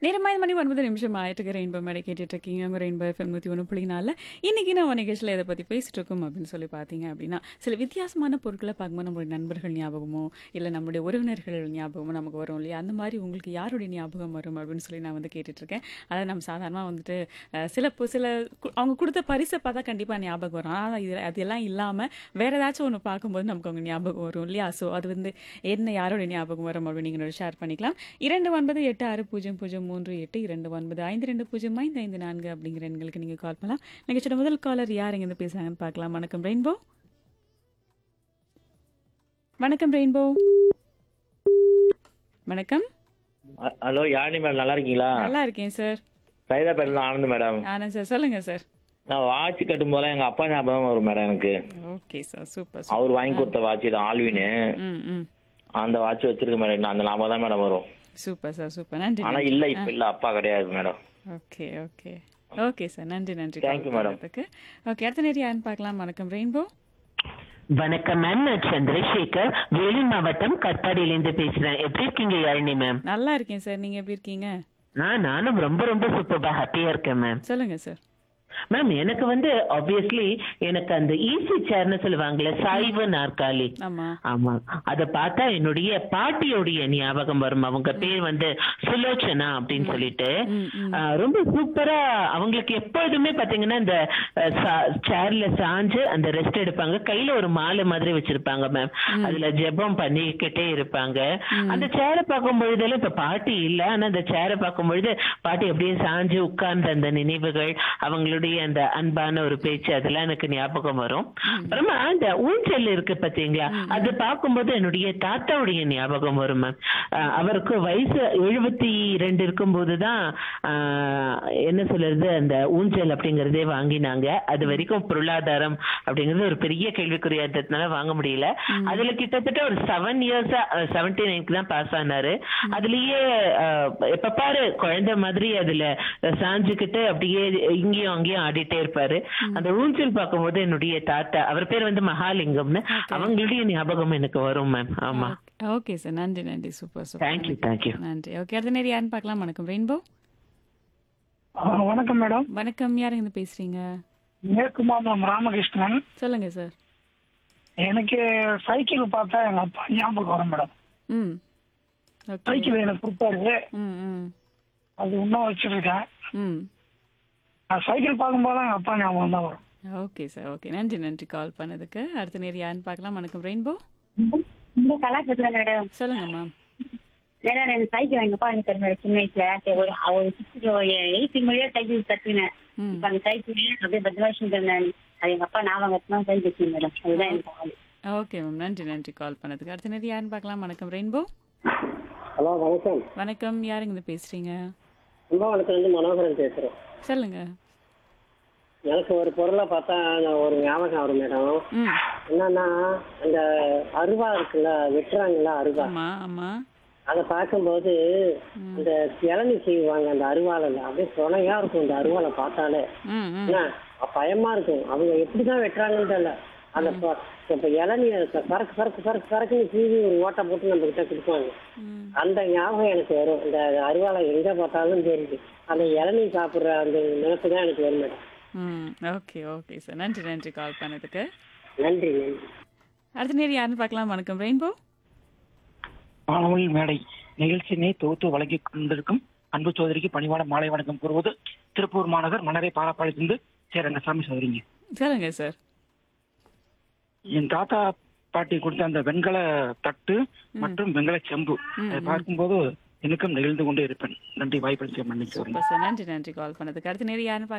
நேரம் ஐந்து மணி ஒன்பது நிமிஷம் ஆயிட்டு ரெயின்போ மேடை கேட்டுட்டு இருக்கீங்க உங்க ரெயின்போ எஃப்எம் நூற்றி ஒன்று புள்ளி நாலில் இன்னைக்கு நம்ம நிகழ்ச்சியில் இதை பற்றி பேசிட்டு இருக்கோம் அப்படின்னு சொல்லி பார்த்தீங்க அப்படின்னா சில வித்தியாசமான பொருட்களை பார்க்கும்போது நம்மளுடைய நண்பர்கள் ஞாபகமோ இல்லை நம்மளுடைய உறவினர்கள் ஞாபகமோ நமக்கு வரும் இல்லையா அந்த மாதிரி உங்களுக்கு யாருடைய ஞாபகம் வரும் அப்படின்னு சொல்லி நான் வந்து கேட்டுட்டு இருக்கேன் அதாவது நம்ம சாதாரணமாக வந்துட்டு அஹ், சில பொ- சில கு- அவங்க கொடுத்த பரிசை பார்த்தா கண்டிப்பாக ஞாபகம் வரும் ஆனால் இது அதெல்லாம் இல்லாமல் வேற ஏதாச்சும் ஒன்று பார்க்கும்போது நமக்கு அவங்க ஞாபகம் வரும் இல்லையா ஸோ அது வந்து என்ன யாரோட ஞாபகம் வரும் அப்படின்னு நீங்கள் ஷேர் பண்ணிக்கலாம் இரண்டு ஒன்பது எட்டு ஆறு பூஜ்ஜியம் பூஜ்ஜியம் மூன்று எட்டு இரண்டு ஒன்பது ஐந்து ரெண்டு பூஜ்ஜியம் ஐந்து ஐந்து நான்கு அப்படிங்கிற எண்களுக்கு நீங்கள் கால் பண்ணலாம் நிகழ்ச்சியோட முதல் காலர் யார் இருந்து பேசுறாங்கன்னு பார்க்கலாம் வணக்கம் ரெயின்போ வணக்கம் ரெயின்போ வணக்கம் அ- ஹலோ யாழினி மேடம் நல்லா இருக்கீங்களா நல்லா இருக்கேன் சார் சைதாப்பேட்டில் ஆனந்த் மேடம் ஆனந்த் சார் சொல்லுங்க சார் நான் வாட்ச் கட்டும் போதெல்லாம் எங்க அப்பா ஞாபகம் வரும் மேடம் எனக்கு ஓகே சார் சூப்பர் அவர் வாங்கி கொடுத்த வாட்ச் இது ஆல்வின்னு ம் ம் அந்த வாட்ச் வச்சிருக்க மேடம் நான் அந்த ஞாபகம் தான் மேடம் வரும் சூப்பர் சார் சூப்பர் நன்றி ஆனா இல்ல இப்ப இல்ல அப்பா கிடையாது madam okay okay okay sir நன்றி நன்றி Thank you, madam. ஓகே அடுத்த நேரம் யாருன்னு பார்க்கலாம் வணக்கம் ரெயின்போ வணக்கம் மேம் நான் சந்திரசேகர் வேலூர் மாவட்டம் கட்பாடியிலேருந்து பேசுறேன் எப்படி இருக்கீங்க யாழினி மேம் நல்லா இருக்கேன் சார் நீங்க எப்படி இருக்கீங்க ஆ நானும் ரொம்ப ரொம்ப சூப்பரா ஹாப்பியா இருக்கேன் மேம் சொல்லுங்க சார் மேம் எனக்கு வந்து ஆப்வியஸ்லி எனக்கு அந்த ஈசி சேர்னு சொல்லுவாங்கல்ல சாய்வு நாற்காலி ஆமா ஆமா அத பார்த்தா என்னுடைய பாட்டியோடைய ஞாபகம் வரும் அவங்க பேர் வந்து சுலோச்சனா அப்படின்னு சொல்லிட்டு ம், ம். ஆ, ரொம்ப சூப்பரா அவங்களுக்கு எப்பொழுதுமே பாத்தீங்கன்னா இந்த சேர்ல சாஞ்சு அந்த ரெஸ்ட் எடுப்பாங்க கையில ஒரு மாலை மாதிரி வச்சிருப்பாங்க மேம் அதுல ஜெபம் பண்ணிக்கிட்டே இருப்பாங்க அந்த சேரை பார்க்கும் பொழுதெல்லாம் இப்ப பாட்டி இல்ல ஆனா அந்த சேரை பார்க்கும் பொழுது பாட்டி அப்படியே சாஞ்சு உட்கார்ந்த அந்த நினைவுகள் அவங்களுடைய அந்த அன்பான ஒரு பேச்சு அதெல்லாம் எனக்கு ஞாபகம் வரும் அப்புறமா அந்த ஊஞ்சல் இருக்கு பாத்தீங்களா அது பார்க்கும்போது என்னுடைய தாத்தாவுடைய ஞாபகம் வரும் மேம் அவருக்கு வயசு எழுபத்தி ரெண்டு இருக்கும்போது தான் என்ன சொல்றது அந்த ஊஞ்சல் அப்படிங்கறதே வாங்கினாங்க அது வரைக்கும் பொருளாதாரம் அப்படிங்கிறது ஒரு பெரிய கேள்விக்குறியா இருந்ததுனால வாங்க முடியல அதுல கிட்டத்தட்ட ஒரு செவன் இயர்ஸா செவன்டி நைன்க்கு தான் பாஸ் ஆனாரு அதுலயே அஹ், எப்ப பாரு குழந்தை மாதிரி அதுல சாஞ்சுக்கிட்டு அப்படியே இங்கேயும் அங்கேயும் ஆடிட்டே இருப்பாரு அந்த ஊஞ்சல் பார்க்கும்போது என்னுடைய தாத்தா அவர் பேர் வந்து மகாலிங்கம்னு அவங்களுடைய ஞாபகம் எனக்கு வரும் மேம் ஆமா ஓகே சார் நன்றி நன்றி சூப்பர் சூப்பர் தேங்க்யூ தேங்க்யூ நன்றி ஓகே அடுத்த நேரம் யாருன்னு பார்க்கலாம் வணக்கம் ரெயின்போ ஆ, வணக்கம் மேடம் வணக்கம் யாருங்க இருந்து பேசுறீங்க மேற்கு மாதம் ராமகிருஷ்ணன் சொல்லுங்க சார் எனக்கு சைக்கிள் பார்த்தா எங்க அப்பா ஞாபகம் வரும் மேடம் ம் ஓகே சைக்கிள் எனக்கு கொடுத்தாரு ம் ம் அது இன்னும் வச்சிருக்கேன் ம் நான் சைக்கிள் பார்க்கும்போது எங்க அப்பா ஞாபகம் தான் வரும் ஓகே சார் ஓகே நன்றி நன்றி கால் பண்ணதுக்கு அடுத்த நேரம் யாருன்னு பார்க்கலாம் வணக்கம் ரெயின்போ இந்த கலாச்சாரத்துல மேடம் சொல்லுங்க மேம் மேடம் எனக்கு சைக்கிள் எங்க அப்பா எனக்கு தருவாரு சின்ன வயசுல சரி, ஒரு ஒரு சிக்ஸ்த் எயித்து மொழியா சைக்கிள் கத்துனேன் ம் இப்ப அந்த சைக்கிள் அப்படியே பத்து வருஷம் தந்தேன் அது எங்க அப்பா ஞாபகம் வச்சுதான் சைக்கிள் வச்சிருந்தேன் மேடம் அதுதான் எனக்கு ஆளு ஓகே மேம் நன்றி நன்றி கால் பண்ணதுக்கு அடுத்த நேரம் யாருன்னு பார்க்கலாம் வணக்கம் ரெயின்போ ஹலோ வணக்கம் வணக்கம் யாருங்க இருந்து பேசுறீங்க கும்பகோணத்துலேருந்து மனோகரன் பேசுகிறேன் சொல்லுங்க எனக்கு ஒரு பொருளை பார்த்தா நான் ஒரு ஞாபகம் வரும் மேடம் ம் என்னன்னா அந்த அருவா இருக்குல்ல வெட்டுறாங்கல்ல அருவா ஆமா ஆமா அதை பார்க்கும்போது அந்த இளநி செய்வாங்க அந்த அருவால அப்படியே துணையா இருக்கும் அந்த அருவாலை பார்த்தாலே ம் ம் என்ன பயமா இருக்கும் அவங்க எப்படிதான் வெட்டுறாங்கன்னு தெரியல அந்த ப- இப்ப இளநிய பறக்கு பறக்கு பறக்கு பறக்குன்னு சீவி ஒரு ஓட்டை போட்டு நம்ம கிட்ட கொடுப்பாங்க ம் அந்த ஞாபகம் எனக்கு வரும் இந்த அருவாலை எங்க பார்த்தாலும் தெரியுது அந்த இளநீ சாப்பிடுற அந்த நினைப்பு தான் எனக்கு வரும் மேடம் ம் ஓகே ஓகே சார் நன்றி நன்றி கால் பண்ணதுக்கு நன்றி நன்றி அடுத்த நேரம் யாருன்னு பார்க்கலாம் வணக்கம் ரெயின்போ வானொலி மேடை நிகழ்ச்சியினை தொகுத்து வழங்கி கொண்டிருக்கும் அன்பு சோதரிக்கு பணிவான மாலை வணக்கம் கூறுவது திருப்பூர் மாநகர் மணரை பாலப்பாளையத்திலிருந்து சே ரங்கசாமி சோதரிங்க சொல்லுங்க சார் என் தாத்தா பாட்டி கொடுத்த அந்த வெண்கல தட்டு மற்றும் வெண்கல செம்பு அதை பார்க்கும்போது எனக்கும் நெகிழ்ந்து கொண்டே இருப்பேன் நன்றி வாய்ப்பு மன்னிச்சு சூப்பர் சார் நன்றி நன்றி கால் பண்ணதுக்கு அடுத்த நேரம் யாருன்னு பார்க்கலாம்